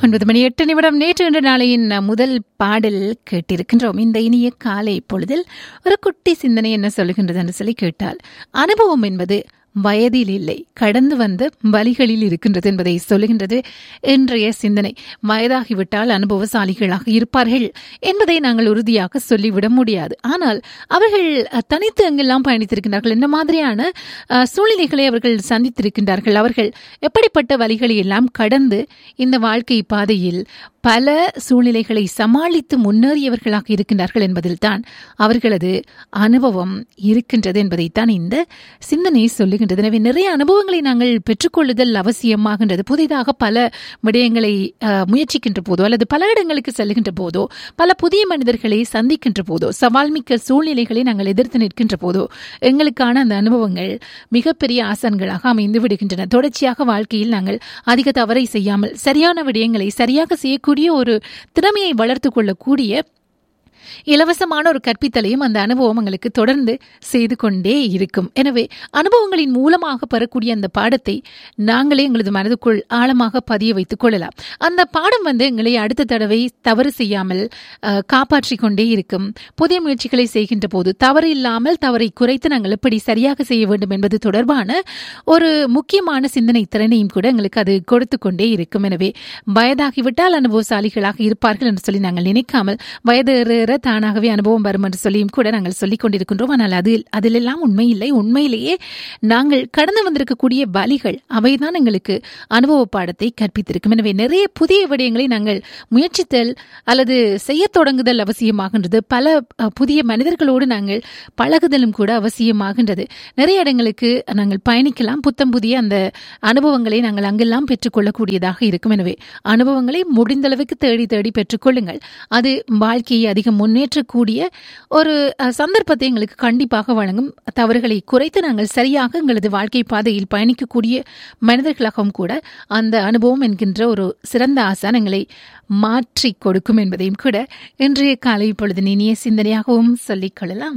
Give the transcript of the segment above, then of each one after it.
ஒன்பது மணி எட்டு நிமிடம் நேற்று என்ற நாளையின் முதல் பாடல் கேட்டிருக்கின்றோம் இந்த இனிய காலை பொழுதில் ஒரு குட்டி சிந்தனை என்ன சொல்லுகின்றது என்று சொல்லி கேட்டால் அனுபவம் என்பது வயதில் இல்லை கடந்து வந்த வழிகளில் இருக்கின்றது என்பதை சொல்லுகின்றது இன்றைய சிந்தனை வயதாகிவிட்டால் அனுபவசாலிகளாக இருப்பார்கள் என்பதை நாங்கள் உறுதியாக சொல்லிவிட முடியாது ஆனால் அவர்கள் தனித்து எங்கெல்லாம் பயணித்திருக்கின்றார்கள் என்ன மாதிரியான அஹ், சூழ்நிலைகளை அவர்கள் சந்தித்திருக்கின்றார்கள் அவர்கள் எப்படிப்பட்ட வழிகளை எல்லாம் கடந்து இந்த வாழ்க்கை பாதையில் பல சூழ்நிலைகளை சமாளித்து முன்னேறியவர்களாக இருக்கின்றார்கள் என்பதில்தான் அவர்களது அனுபவம் இருக்கின்றது என்பதைத்தான் இந்த சிந்தனை சொல்லுகின்றது எனவே நிறைய அனுபவங்களை நாங்கள் பெற்றுக்கொள்ளுதல் அவசியமாகின்றது புதிதாக பல விடயங்களை அஹ், முயற்சிக்கின்ற போதோ அல்லது பல இடங்களுக்கு செல்லுகின்ற போதோ பல புதிய மனிதர்களை சந்திக்கின்ற போதோ சவால் மிக்க சூழ்நிலைகளை நாங்கள் எதிர்த்து நிற்கின்ற போதோ எங்களுக்கான அந்த அனுபவங்கள் மிகப்பெரிய ஆசன்களாக அமைந்து விடுகின்றன தொடர்ச்சியாக வாழ்க்கையில் நாங்கள் அதிக தவறை செய்யாமல் சரியான விடயங்களை சரியாக செய்யக்கூடிய ஒரு திறமையை வளர்த்துக் கொள்ளக்கூடிய இலவசமான ஒரு கற்பித்தலையும் அந்த அனுபவம் எங்களுக்கு தொடர்ந்து செய்து கொண்டே இருக்கும் எனவே அனுபவங்களின் மூலமாக பெறக்கூடிய அந்த பாடத்தை நாங்களே எங்களது மனதுக்குள் ஆழமாக பதிய வைத்துக் கொள்ளலாம் அந்த பாடம் வந்து எங்களை அடுத்த தடவை தவறு செய்யாமல் அஹ், காப்பாற்றிக் கொண்டே இருக்கும் புதிய முயற்சிகளை செய்கின்ற போது தவறு இல்லாமல் தவறை குறைத்து நாங்கள் எப்படி சரியாக செய்ய வேண்டும் என்பது தொடர்பான ஒரு முக்கியமான சிந்தனை திறனையும் கூட எங்களுக்கு அது கொடுத்து கொண்டே இருக்கும் எனவே வயதாகிவிட்டால் அனுபவசாலிகளாக இருப்பார்கள் என்று சொல்லி நாங்கள் நினைக்காமல் வயது ஏற ஏற தானாகவே அனுபவம் வரும் என்று சொல்லியும் கூட நாங்கள் சொல்லிக் கொண்டிருக்கின்றோம் ஆனால் அது அதிலெல்லாம் உண்மை இல்லை உண்மையிலேயே நாங்கள் கடந்து வந்திருக்கக்கூடிய வழிகள் அவைதான் எங்களுக்கு அனுபவ பாடத்தை கற்பித்திருக்கும் எனவே நிறைய புதிய விடயங்களை நாங்கள் முயற்சித்தல் அல்லது செய்யத் தொடங்குதல் அவசியமாகின்றது பல அஹ், புதிய மனிதர்களோடு நாங்கள் பழகுதலும் கூட அவசியமாகின்றது நிறைய இடங்களுக்கு நாங்கள் பயணிக்கலாம் புத்தம் புதிய அந்த அனுபவங்களை நாங்கள் அங்கெல்லாம் பெற்றுக்கொள்ளக்கூடியதாக இருக்கும் எனவே அனுபவங்களை முடிந்தளவுக்கு தேடி தேடி பெற்றுக்கொள்ளுங்கள் அது வாழ்க்கையை அதிகம் முன்னேற்றக்கூடிய ஒரு அஹ், சந்தர்ப்பத்தை எங்களுக்கு கண்டிப்பாக வழங்கும் தவறுகளை குறைத்து நாங்கள் சரியாக எங்களது வாழ்க்கை பாதையில் பயணிக்கக்கூடிய மனிதர்களாகவும் கூட அந்த அனுபவம் என்கின்ற ஒரு சிறந்த ஆசான் எங்களை மாற்றிக் கொடுக்கும் என்பதையும் கூட இன்றைய காலை பொழுது இனிய சிந்தனையாகவும் சொல்லிக் கொள்ளலாம்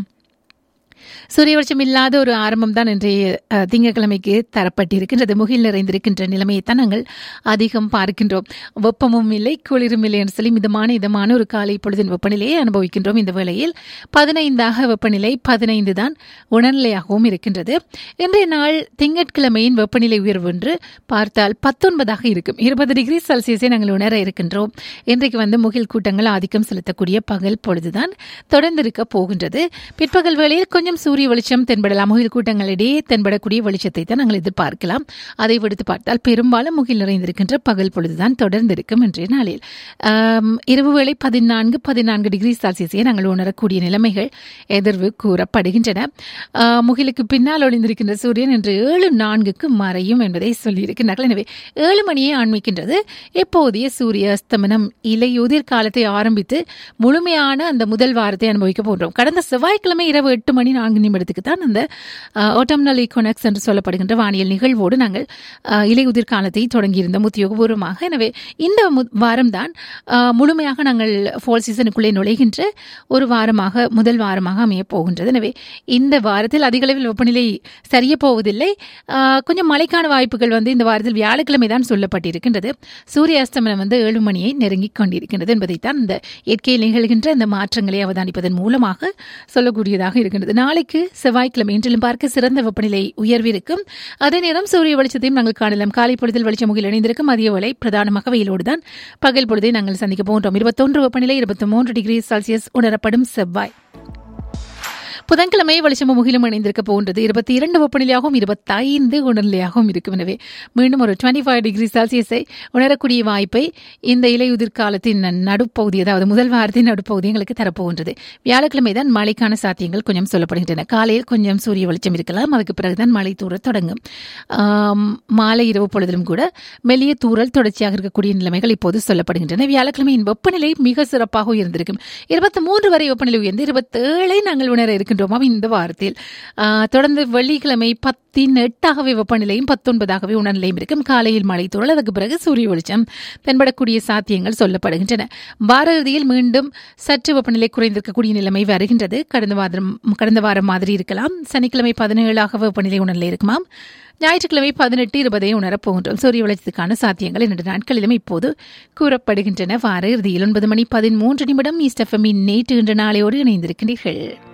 சூரிய வெளிச்சம் இல்லாத ஒரு ஆரம்பம் தான் இன்றைய அஹ், திங்கட்கிழமைக்கு தரப்பட்டிருக்கின்றது முகில் நிறைந்திருக்கின்ற நிலைமையைத்தான் நாங்கள் அதிகம் பார்க்கின்றோம் வெப்பமும் இல்லை குளிரும் இல்லை என்று சொல்லி மிதமான இதமான ஒரு காலை பொழுதின் வெப்பநிலையை அனுபவிக்கின்றோம் இந்த வேளையில் பதினைந்தாக வெப்பநிலை பதினைந்து தான் உணர்நிலையாகவும் இருக்கின்றது இன்றைய நாள் திங்கட்கிழமையின் வெப்பநிலை உயர்வு என்று பார்த்தால் பத்தொன்பதாக இருக்கும் இருபது டிகிரி செல்சியஸை நாங்கள் உணர இருக்கின்றோம் இன்றைக்கு வந்து முகில் கூட்டங்கள் ஆதிக்கம் செலுத்தக்கூடிய பகல் பொழுதுதான் தொடர்ந்து இருக்க போகின்றது பிற்பகல் வேளையில் கொஞ்சம் சூரிய வெளிச்சம் தென்படலாம் முகில் கூட்டங்களிடையே தென்படக்கூடிய வெளிச்சத்தை தான் நாங்கள் எதிர்பார்க்கலாம் அதை விடுத்து பார்த்தால் பெரும்பாலும் முகில் நிறைந்திருக்கின்ற பகல் பொழுதுதான் தொடர்ந்து இருக்கும் இன்றைய நாளில் ஆம், இரவு வேளை பதினான்கு பதினான்கு டிகிரி செல்சியஸை நாங்கள் உணரக்கூடிய நிலைமைகள் எதிர்வு கூறப்படுகின்றன ஆ, முகிலுக்கு பின்னால் ஒளிந்திருக்கின்ற சூரியன் இன்று ஏழு நான்குக்கு மறையும் என்பதை சொல்லியிருக்கிறார்கள் எனவே ஏழு மணியை ஆண்மிக்கின்றது இப்போதைய சூரிய அஸ்தமனம் இலையுதிர் காலத்தை ஆரம்பித்து முழுமையான அந்த முதல் வாரத்தை அனுபவிக்க போன்றோம் கடந்த செவ்வாய்க்கிழமை இரவு எட்டு மணி நான்கு நிமிடத்துக்கு தான் அந்த ஓட்டம்னல் ஈகோனக்ஸ் என்று சொல்லப்படுகின்ற வானியல் நிகழ்வோடு நாங்கள் அஹ், இலையுதிர் காலத்தை தொடங்கியிருந்தோம் உத்தியோகபூர்வமாக எனவே இந்த மு- வாரம்தான் அஹ், முழுமையாக நாங்கள் ஃபால் சீசனுக்குள்ளே நுழைகின்ற ஒரு வாரமாக முதல் வாரமாக அமையப் போகின்றது எனவே இந்த வாரத்தில் அதிக அளவில் வெப்பநிலை சரிய போவதில்லை அஹ், கொஞ்சம் மழைக்கான வாய்ப்புகள் வந்து இந்த வாரத்தில் வியாழக்கிழமை தான் சொல்லப்பட்டிருக்கின்றது சூரிய அஸ்தமனம் வந்து ஏழு மணியை நெருங்கிக் கொண்டிருக்கின்றது என்பதைத்தான் இந்த இயற்கையில் நிகழ்கின்ற இந்த மாற்றங்களை அவதானிப்பதன் மூலமாக சொல்லக்கூடியதாக இருக்கின்றது நாளைக்கு செவ்வாய்க்கிழமை இன்றிலும் பார்க்க சிறந்த வெப்பநிலை உயர்விருக்கும் அதே நேரம் சூரிய வெளிச்சத்தையும் நாங்கள் காணலாம் காலை பொழுதில் வெளிச்சம் முகில் இணைந்திருக்கும் மதிய வேளை பிரதானமாக வெயிலோடு தான் பகல் பொழுதை நாங்கள் சந்திக்க போன்றோம் இருபத்தொன்று வெப்பநிலை இருபத்தி மூன்று டிகிரி செல்சியஸ் உணரப்படும் செவ்வாய் புதன்கிழமை வெளிச்சமும் முகிலும் இணைந்திருக்க போன்றது இருபத்தி இரண்டு வெப்பநிலையாகவும் இருபத்தைந்து உணர்நிலையாகவும் இருக்கும் எனவே மீண்டும் ஒரு டுவெண்ட்டி ஃபைவ் டிகிரி செல்சியஸை உணரக்கூடிய வாய்ப்பை இந்த இலையுதிர் காலத்தின் நடுப்பகுதி அதாவது முதல் வாரத்தின் நடுப்பகுதி எங்களுக்கு தரப்போகின்றது வியாழக்கிழமை தான் மழைக்கான சாத்தியங்கள் கொஞ்சம் சொல்லப்படுகின்றன காலையில் கொஞ்சம் சூரிய வெளிச்சம் இருக்கலாம் அதுக்கு பிறகுதான் மழை தூரத் தொடங்கும் ஆம், மாலை இரவு பொழுதிலும் கூட மெல்லிய தூறல் தொடர்ச்சியாக இருக்கக்கூடிய நிலைமைகள் இப்போது சொல்லப்படுகின்றன வியாழக்கிழமையின் வெப்பநிலை மிக சிறப்பாக உயர்ந்திருக்கும் இருபத்தி மூன்று வரை வெப்பநிலை உயர்ந்து இருபத்தேழை நாங்கள் உணர இருக்கின்றோம் இருக்கின்றோமாம் இந்த வாரத்தில் ஆ, தொடர்ந்து வெள்ளிக்கிழமை பத்தின் எட்டாகவே வெப்பநிலையும் பத்தொன்பதாகவே உணர்நிலையும் இருக்கும் காலையில் மழை தூறல் அதுக்கு பிறகு சூரிய வெளிச்சம் தென்படக்கூடிய சாத்தியங்கள் சொல்லப்படுகின்றன வார இறுதியில் மீண்டும் சற்று வெப்பநிலை குறைந்திருக்கக்கூடிய நிலைமை வருகின்றது கடந்த வாரம் கடந்த வாரம் மாதிரி இருக்கலாம் சனிக்கிழமை பதினேழாக வெப்பநிலை உணர்நிலை இருக்குமாம் ஞாயிற்றுக்கிழமை பதினெட்டு இருபதை உணரப் போகின்றோம் சூரிய வெளிச்சத்துக்கான சாத்தியங்கள் இரண்டு நாட்களிலும் இப்போது கூறப்படுகின்றன வார இறுதியில் ஒன்பது மணி பதிமூன்று நிமிடம் ஈஸ்ட் எஃப்எம்மின் நேற்று இன்று நாளையோடு இணைந்திருக்கின்றீர்கள்